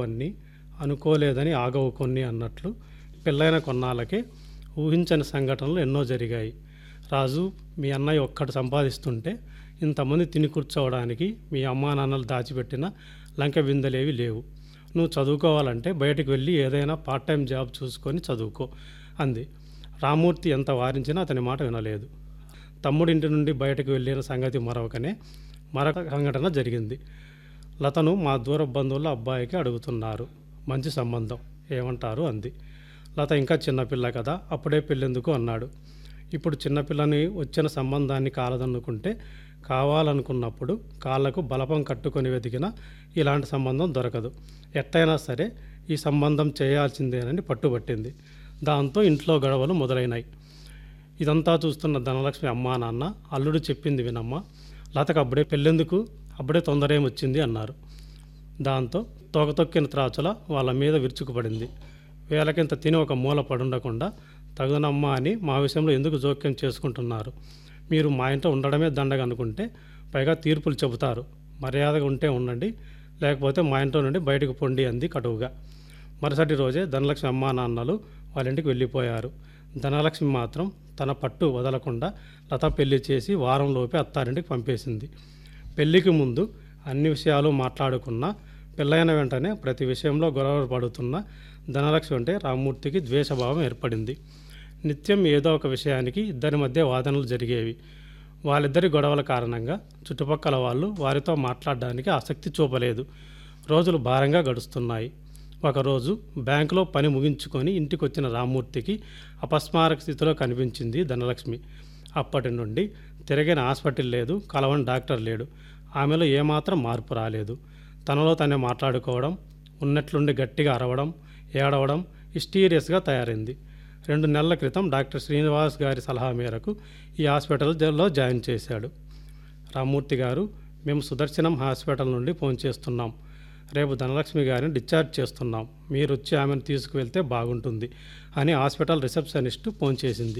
అనుకున్నవన్నీ అనుకోలేదని ఆగవు కొన్ని అన్నట్లు పెళ్ళైన కొన్నాళ్ళకే ఊహించని సంఘటనలు ఎన్నో జరిగాయి రాజు మీ అన్నయ్య ఒక్కడు సంపాదిస్తుంటే ఇంతమంది తిని కూర్చోవడానికి మీ అమ్మా నాన్నలు దాచిపెట్టిన లంక విందలేవి లేవు నువ్వు చదువుకోవాలంటే బయటకు వెళ్ళి ఏదైనా పార్ట్ టైం జాబ్ చూసుకొని చదువుకో అంది రామూర్తి ఎంత వారించినా అతని మాట వినలేదు తమ్ముడింటి నుండి బయటకు వెళ్ళిన సంగతి మరొకనే మరొక సంఘటన జరిగింది లతను మా దూర బంధువుల అబ్బాయికి అడుగుతున్నారు మంచి సంబంధం ఏమంటారు అంది లత ఇంకా చిన్నపిల్ల కదా అప్పుడే పెళ్ళెందుకు అన్నాడు ఇప్పుడు చిన్నపిల్లని వచ్చిన సంబంధాన్ని కాలదన్నుకుంటే కావాలనుకున్నప్పుడు కాళ్ళకు బలపం కట్టుకొని వెతికినా ఇలాంటి సంబంధం దొరకదు ఎట్టయినా సరే ఈ సంబంధం చేయాల్సిందేనని పట్టుబట్టింది దాంతో ఇంట్లో గొడవలు మొదలైనాయి ఇదంతా చూస్తున్న ధనలక్ష్మి అమ్మా నాన్న అల్లుడు చెప్పింది వినమ్మ లతకు అప్పుడే పెళ్ళెందుకు అప్పుడే తొందర ఏమొచ్చింది అన్నారు దాంతో తోకతొక్కిన త్రాచుల వాళ్ళ మీద విరుచుకుపడింది వేలకింత తిని ఒక మూల పడుండకుండా తగునమ్మా అని మా విషయంలో ఎందుకు జోక్యం చేసుకుంటున్నారు మీరు మా ఇంట్లో ఉండడమే దండగా అనుకుంటే పైగా తీర్పులు చెబుతారు మర్యాదగా ఉంటే ఉండండి లేకపోతే మా ఇంట్లో నుండి బయటకు పొండి అంది కటువుగా మరుసటి రోజే ధనలక్ష్మి అమ్మా నాన్నలు వాళ్ళ ఇంటికి వెళ్ళిపోయారు ధనలక్ష్మి మాత్రం తన పట్టు వదలకుండా లత పెళ్లి చేసి వారంలోపే అత్తారింటికి పంపేసింది పెళ్లికి ముందు అన్ని విషయాలు మాట్లాడుకున్న పెళ్ళైన వెంటనే ప్రతి విషయంలో గొడవ పడుతున్న ధనలక్ష్మి అంటే రామ్మూర్తికి ద్వేషభావం ఏర్పడింది నిత్యం ఏదో ఒక విషయానికి ఇద్దరి మధ్య వాదనలు జరిగేవి వాళ్ళిద్దరి గొడవల కారణంగా చుట్టుపక్కల వాళ్ళు వారితో మాట్లాడడానికి ఆసక్తి చూపలేదు రోజులు భారంగా గడుస్తున్నాయి ఒకరోజు బ్యాంకులో పని ముగించుకొని ఇంటికి వచ్చిన రామ్మూర్తికి అపస్మారక స్థితిలో కనిపించింది ధనలక్ష్మి అప్పటి నుండి తిరిగిన హాస్పిటల్ లేదు కలవని డాక్టర్ లేడు ఆమెలో ఏమాత్రం మార్పు రాలేదు తనలో తనే మాట్లాడుకోవడం ఉన్నట్లుండి గట్టిగా అరవడం ఏడవడం హిస్టీరియస్గా తయారైంది రెండు నెలల క్రితం డాక్టర్ శ్రీనివాస్ గారి సలహా మేరకు ఈ హాస్పిటల్లో జాయిన్ చేశాడు రామ్మూర్తి గారు మేము సుదర్శనం హాస్పిటల్ నుండి ఫోన్ చేస్తున్నాం రేపు ధనలక్ష్మి గారిని డిశ్చార్జ్ చేస్తున్నాం మీరు వచ్చి ఆమెను తీసుకువెళ్తే బాగుంటుంది అని హాస్పిటల్ రిసెప్షనిస్ట్ ఫోన్ చేసింది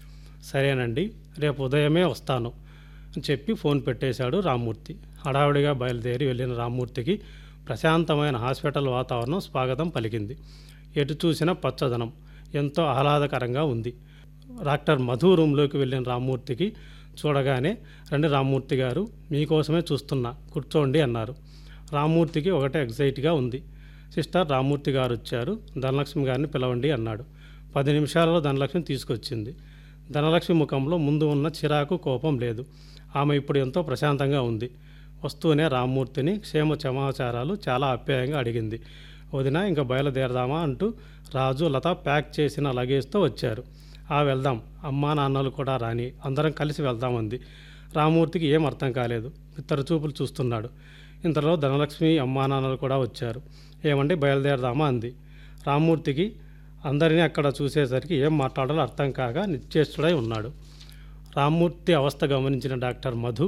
సరేనండి రేపు ఉదయమే వస్తాను అని చెప్పి ఫోన్ పెట్టేశాడు రామ్మూర్తి హడావుడిగా బయలుదేరి వెళ్ళిన రామ్మూర్తికి ప్రశాంతమైన హాస్పిటల్ వాతావరణం స్వాగతం పలికింది ఎటు చూసినా పచ్చదనం ఎంతో ఆహ్లాదకరంగా ఉంది డాక్టర్ మధు రూమ్లోకి వెళ్ళిన రామ్మూర్తికి చూడగానే రండి రామ్మూర్తి గారు మీకోసమే చూస్తున్నా కూర్చోండి అన్నారు రామ్మూర్తికి ఒకటే ఎగ్జైట్గా ఉంది సిస్టర్ రామ్మూర్తి గారు వచ్చారు ధనలక్ష్మి గారిని పిలవండి అన్నాడు పది నిమిషాలలో ధనలక్ష్మి తీసుకొచ్చింది ధనలక్ష్మి ముఖంలో ముందు ఉన్న చిరాకు కోపం లేదు ఆమె ఇప్పుడు ఎంతో ప్రశాంతంగా ఉంది వస్తూనే రామ్మూర్తిని క్షేమ సమాచారాలు చాలా ఆప్యాయంగా అడిగింది వదిన ఇంకా బయలుదేరదామా అంటూ రాజు లత ప్యాక్ చేసిన లగేజ్తో వచ్చారు ఆ వెళ్దాం అమ్మా నాన్నలు కూడా రాని అందరం కలిసి వెళ్దామంది రామ్మూర్తికి ఏం అర్థం కాలేదు ఇద్దరు చూపులు చూస్తున్నాడు ఇంతలో ధనలక్ష్మి అమ్మా నాన్నలు కూడా వచ్చారు ఏమండి బయలుదేరదామా అంది రామ్మూర్తికి అందరినీ అక్కడ చూసేసరికి ఏం మాట్లాడాలో అర్థం కాక నిశ్చేష్టుడై ఉన్నాడు రామ్మూర్తి అవస్థ గమనించిన డాక్టర్ మధు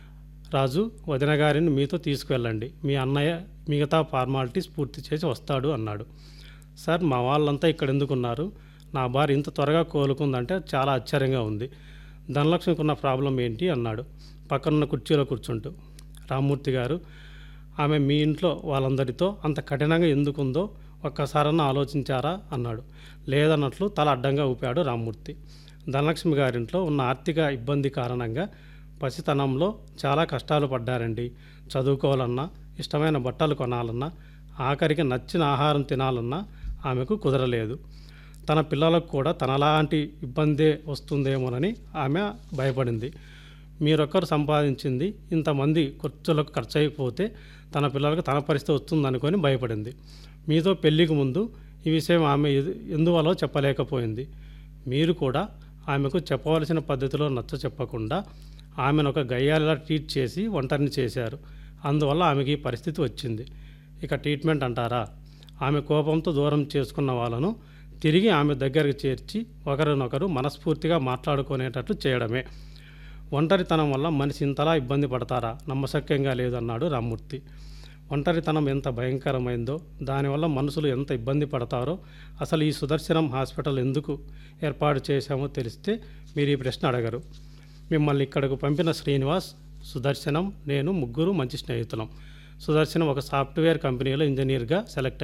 రాజు వదిన గారిని మీతో తీసుకువెళ్ళండి మీ అన్నయ్య మిగతా ఫార్మాలిటీస్ పూర్తి చేసి వస్తాడు అన్నాడు సార్ మా వాళ్ళంతా ఇక్కడ ఎందుకున్నారు నా భార్య ఇంత త్వరగా కోలుకుందంటే చాలా ఆశ్చర్యంగా ఉంది ధనలక్ష్మికి ఉన్న ప్రాబ్లం ఏంటి అన్నాడు పక్కనున్న కుర్చీలో కూర్చుంటూ రామ్మూర్తి గారు ఆమె మీ ఇంట్లో వాళ్ళందరితో అంత కఠినంగా ఎందుకుందో ఒక్కసారన్నా ఆలోచించారా అన్నాడు లేదన్నట్లు తల అడ్డంగా ఊపాడు రామ్మూర్తి ధనలక్ష్మి గారింట్లో ఉన్న ఆర్థిక ఇబ్బంది కారణంగా పసితనంలో చాలా కష్టాలు పడ్డారండి చదువుకోవాలన్నా ఇష్టమైన బట్టలు కొనాలన్నా ఆఖరికి నచ్చిన ఆహారం తినాలన్నా ఆమెకు కుదరలేదు తన పిల్లలకు కూడా తనలాంటి ఇబ్బందే వస్తుందేమోనని ఆమె భయపడింది మీరొక్కరు సంపాదించింది ఇంతమంది ఖర్చులకు ఖర్చు అయిపోతే తన పిల్లలకు తన పరిస్థితి వస్తుందనుకొని భయపడింది మీతో పెళ్లికి ముందు ఈ విషయం ఆమె ఎదు- ఎందువలో చెప్పలేకపోయింది మీరు కూడా ఆమెకు చెప్పవలసిన పద్ధతిలో నచ్చ చెప్పకుండా ఆమెను ఒక గయ్యాలిలా ట్రీట్ చేసి ఒంటరిని చేశారు అందువల్ల ఆమెకి ఈ పరిస్థితి వచ్చింది ఇక ట్రీట్మెంట్ అంటారా ఆమె కోపంతో దూరం చేసుకున్న వాళ్ళను తిరిగి ఆమె దగ్గరికి చేర్చి ఒకరినొకరు మనస్ఫూర్తిగా మాట్లాడుకునేటట్లు చేయడమే ఒంటరితనం వల్ల మనిషి ఇంతలా ఇబ్బంది పడతారా నమ్మశక్యంగా లేదన్నాడు రామ్మూర్తి ఒంటరితనం ఎంత భయంకరమైందో దానివల్ల మనుషులు ఎంత ఇబ్బంది పడతారో అసలు ఈ సుదర్శనం హాస్పిటల్ ఎందుకు ఏర్పాటు చేశామో తెలిస్తే మీరు ఈ ప్రశ్న అడగరు మిమ్మల్ని ఇక్కడకు పంపిన శ్రీనివాస్ సుదర్శనం నేను ముగ్గురు మంచి స్నేహితులం సుదర్శనం ఒక సాఫ్ట్వేర్ కంపెనీలో ఇంజనీర్గా సెలెక్ట్